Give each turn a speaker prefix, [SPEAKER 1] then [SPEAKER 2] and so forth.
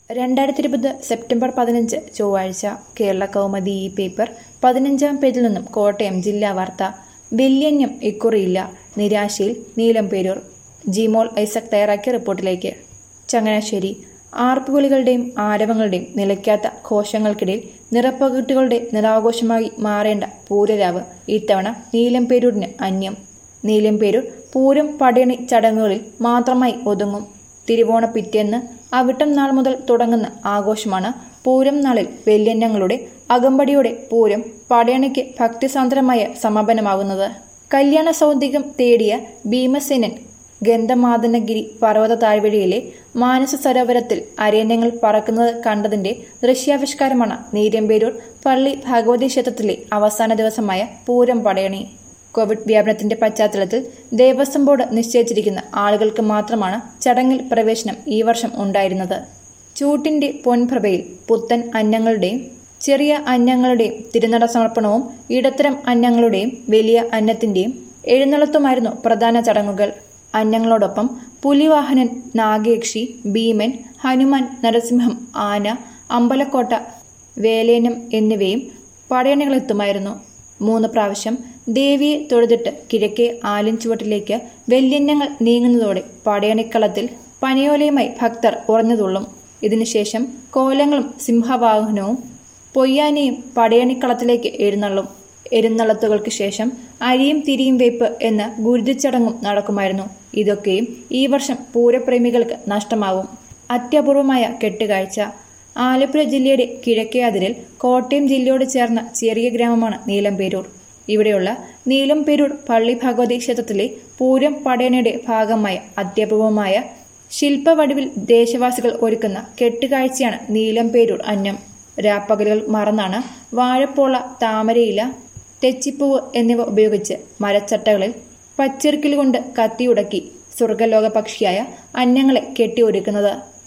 [SPEAKER 1] രണ്ടായിരത്തി ഇരുപത് സെപ്റ്റംബർ പതിനഞ്ച് ചൊവ്വാഴ്ച കേരള കൗമുദി ഈ പേപ്പർ പതിനഞ്ചാം പേജിൽ നിന്നും കോട്ടയം ജില്ലാ വാർത്ത ബില്യന്യം ഇക്കുറിയില്ല നിരാശയിൽ നീലംപേരൂർ ജിമോൾ ഐസക് തയ്യാറാക്കിയ റിപ്പോർട്ടിലേക്ക് ചങ്ങനാശ്ശേരി ആർപ്പുവിളികളുടെയും ആരവങ്ങളുടെയും നിലയ്ക്കാത്ത ഘോഷങ്ങൾക്കിടയിൽ നിറപ്പകിട്ടുകളുടെ നിറാഘോഷമായി മാറേണ്ട പൂരരാവ് ഇത്തവണ നീലംപേരൂരിന് അന്യം നീലംപേരൂർ പൂരം പടയണി ചടങ്ങുകളിൽ മാത്രമായി ഒതുങ്ങും തിരുവോണ പിറ്റേന്ന് അവിട്ടം നാൾ മുതൽ തുടങ്ങുന്ന ആഘോഷമാണ് പൂരം നാളിൽ വെല്യന്നങ്ങളുടെ അകമ്പടിയോടെ പൂരം പടയണിക്ക് ഭക്തിസാന്ദ്രമായ സമാപനമാകുന്നത് കല്യാണ സൗന്ദര്യം തേടിയ ഭീമസേനൻ ഗന്ധമാദനഗിരി പർവ്വത താഴ്വരയിലെ മാനസ സരോവരത്തിൽ അരേണ്യങ്ങൾ പറക്കുന്നത് കണ്ടതിന്റെ ദൃശ്യാവിഷ്കാരമാണ് നീരമ്പേരൂർ പള്ളി ഭഗവതി ക്ഷേത്രത്തിലെ അവസാന ദിവസമായ പൂരം പടയണി കോവിഡ് വ്യാപനത്തിന്റെ പശ്ചാത്തലത്തിൽ ദേവസ്വം ബോർഡ് നിശ്ചയിച്ചിരിക്കുന്ന ആളുകൾക്ക് മാത്രമാണ് ചടങ്ങിൽ പ്രവേശനം ഈ വർഷം ഉണ്ടായിരുന്നത് ചൂട്ടിന്റെ പൊൻപ്രഭയിൽ പുത്തൻ അന്നങ്ങളുടെയും ചെറിയ അന്നങ്ങളുടെയും തിരുനട സമർപ്പണവും ഇടത്തരം അന്നങ്ങളുടെയും വലിയ അന്നത്തിന്റെയും എഴുന്നള്ളത്തുമായിരുന്നു പ്രധാന ചടങ്ങുകൾ അന്നങ്ങളോടൊപ്പം പുലിവാഹനൻ നാഗയക്ഷി ഭീമൻ ഹനുമാൻ നരസിംഹം ആന അമ്പലക്കോട്ട വേലേനം എന്നിവയും പടയണികളെത്തുമായിരുന്നു മൂന്ന് പ്രാവശ്യം ദേവിയെ തൊഴുതിട്ട് കിഴക്കേ ആലിൻചുവട്ടിലേക്ക് വെല്യന്നങ്ങൾ നീങ്ങുന്നതോടെ പടയണിക്കളത്തിൽ പനയോലയുമായി ഭക്തർ ഉറഞ്ഞുതുള്ളും ഇതിനുശേഷം കോലങ്ങളും സിംഹവാഹനവും പൊയ്യാനിയും പടയണിക്കളത്തിലേക്ക് എഴുന്നള്ളും എഴുന്നള്ളത്തുകൾക്ക് ശേഷം അരിയും തിരിയും വെയ്പ്പ് എന്ന ഗുരുതിച്ചടങ്ങും നടക്കുമായിരുന്നു ഇതൊക്കെയും ഈ വർഷം പൂരപ്രേമികൾക്ക് നഷ്ടമാവും അത്യപൂർവമായ കെട്ടുകാഴ്ച ആലപ്പുഴ ജില്ലയുടെ കിഴക്കേ അതിരിൽ കോട്ടയം ജില്ലയോട് ചേർന്ന ചെറിയ ഗ്രാമമാണ് നീലംപേരൂർ ഇവിടെയുള്ള നീലംപേരൂർ പള്ളി ഭഗവതി ക്ഷേത്രത്തിലെ പൂരം പടയണയുടെ ഭാഗമായ അത്യപൂർവമായ ശില്പവടിവിൽ ദേശവാസികൾ ഒരുക്കുന്ന കെട്ടുകാഴ്ചയാണ് നീലംപേരൂർ അന്നം രാപ്പകലുകൾ മറന്നാണ് വാഴപ്പോള താമരയില തെച്ചിപ്പൂവ് എന്നിവ ഉപയോഗിച്ച് മരച്ചട്ടകളിൽ പച്ചിറക്കിൽ കൊണ്ട് കത്തിയുടക്കി സ്വർഗലോക പക്ഷിയായ അന്നങ്ങളെ കെട്ടിയൊരുക്കുന്നത്